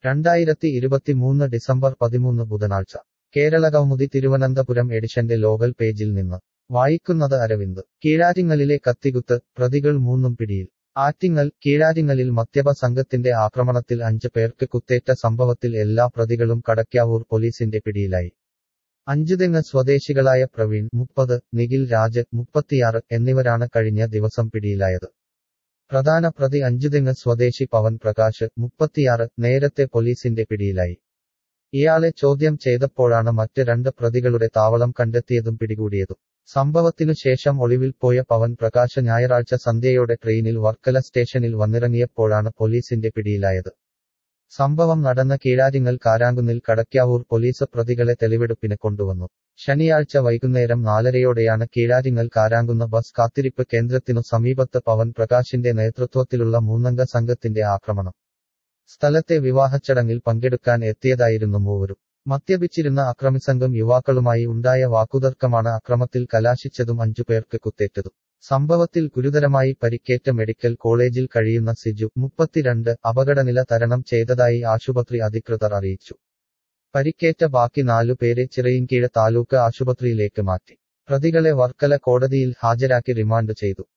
രണ്ടായിരത്തി ഇരുപത്തിമൂന്ന് ഡിസംബർ പതിമൂന്ന് ബുധനാഴ്ച കേരളകൗമുദി തിരുവനന്തപുരം എഡിഷന്റെ ലോകൽ പേജിൽ നിന്ന് വായിക്കുന്നത് അരവിന്ദ് കീഴാറ്റിങ്ങലിലെ കത്തികുത്ത് പ്രതികൾ മൂന്നും പിടിയിൽ ആറ്റിങ്ങൽ കീഴാറ്റിങ്ങലിൽ മദ്യപ സംഘത്തിന്റെ ആക്രമണത്തിൽ അഞ്ച് പേർക്ക് കുത്തേറ്റ സംഭവത്തിൽ എല്ലാ പ്രതികളും കടക്കാവൂർ പോലീസിന്റെ പിടിയിലായി അഞ്ചുതെങ്ങ് സ്വദേശികളായ പ്രവീൺ മുപ്പത് നിഖിൽ രാജ് മുപ്പത്തിയാറ് എന്നിവരാണ് കഴിഞ്ഞ ദിവസം പിടിയിലായത് പ്രധാന പ്രതി അഞ്ചുതെങ്ങ് സ്വദേശി പവൻ പ്രകാശ് മുപ്പത്തിയാറ് നേരത്തെ പോലീസിന്റെ പിടിയിലായി ഇയാളെ ചോദ്യം ചെയ്തപ്പോഴാണ് മറ്റ് രണ്ട് പ്രതികളുടെ താവളം കണ്ടെത്തിയതും പിടികൂടിയതും സംഭവത്തിനു ശേഷം ഒളിവിൽ പോയ പവൻ പ്രകാശ് ഞായറാഴ്ച സന്ധ്യയോടെ ട്രെയിനിൽ വർക്കല സ്റ്റേഷനിൽ വന്നിറങ്ങിയപ്പോഴാണ് പോലീസിന്റെ പിടിയിലായത് സംഭവം നടന്ന കീഴാരിങ്ങൽ കാരാങ്കുന്നിൽ കടക്കാവൂർ പോലീസ് പ്രതികളെ തെളിവെടുപ്പിന് കൊണ്ടുവന്നു ശനിയാഴ്ച വൈകുന്നേരം നാലരയോടെയാണ് കീഴാരിങ്ങൽ കാരാങ്കുന്ന ബസ് കാത്തിരിപ്പ് കേന്ദ്രത്തിനു സമീപത്ത് പവൻ പ്രകാശിന്റെ നേതൃത്വത്തിലുള്ള മൂന്നംഗ സംഘത്തിന്റെ ആക്രമണം സ്ഥലത്തെ വിവാഹച്ചടങ്ങിൽ പങ്കെടുക്കാൻ എത്തിയതായിരുന്നു മൂവരും മദ്യപിച്ചിരുന്ന അക്രമിസംഘം യുവാക്കളുമായി ഉണ്ടായ വാക്കുതർക്കമാണ് അക്രമത്തിൽ കലാശിച്ചതും അഞ്ചുപേർക്ക് കുത്തേറ്റതും സംഭവത്തിൽ ഗുരുതരമായി പരിക്കേറ്റ മെഡിക്കൽ കോളേജിൽ കഴിയുന്ന സിജു മുപ്പത്തിരണ്ട് അപകടനില തരണം ചെയ്തതായി ആശുപത്രി അധികൃതർ അറിയിച്ചു പരിക്കേറ്റ ബാക്കി നാലു പേരെ ചിറയിൻകീഴ് താലൂക്ക് ആശുപത്രിയിലേക്ക് മാറ്റി പ്രതികളെ വർക്കല കോടതിയിൽ ഹാജരാക്കി റിമാൻഡ് ചെയ്തു